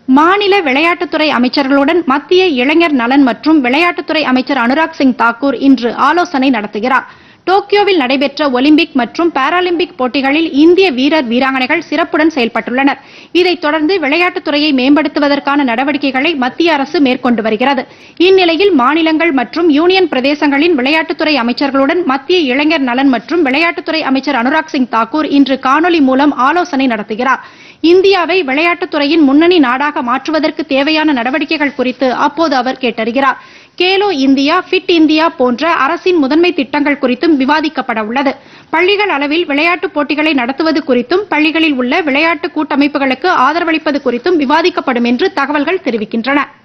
மாநில விளையாட்டுத்துறை அமைச்சர்களுடன் மத்திய இளைஞர் நலன் மற்றும் விளையாட்டுத்துறை அமைச்சர் அனுராக் சிங் தாக்கூர் இன்று ஆலோசனை நடத்துகிறார் டோக்கியோவில் நடைபெற்ற ஒலிம்பிக் மற்றும் பாராலிம்பிக் போட்டிகளில் இந்திய வீரர் வீராங்கனைகள் சிறப்புடன் செயல்பட்டுள்ளனர் இதைத் தொடர்ந்து விளையாட்டுத்துறையை மேம்படுத்துவதற்கான நடவடிக்கைகளை மத்திய அரசு மேற்கொண்டு வருகிறது இந்நிலையில் மாநிலங்கள் மற்றும் யூனியன் பிரதேசங்களின் விளையாட்டுத்துறை அமைச்சர்களுடன் மத்திய இளைஞர் நலன் மற்றும் விளையாட்டுத்துறை அமைச்சர் அனுராக் சிங் தாக்கூர் இன்று காணொலி மூலம் ஆலோசனை நடத்துகிறார் இந்தியாவை விளையாட்டுத்துறையின் முன்னணி நாடாக மாற்றுவதற்கு தேவையான நடவடிக்கைகள் குறித்து அப்போது அவர் கேட்டறிகிறார் கேலோ இந்தியா ஃபிட் இந்தியா போன்ற அரசின் முதன்மை திட்டங்கள் குறித்தும் விவாதிக்கப்பட உள்ளது பள்ளிகள் அளவில் விளையாட்டுப் போட்டிகளை நடத்துவது குறித்தும் பள்ளிகளில் உள்ள விளையாட்டு கூட்டமைப்புகளுக்கு ஆதரவளிப்பது குறித்தும் விவாதிக்கப்படும் என்று தகவல்கள் தெரிவிக்கின்றன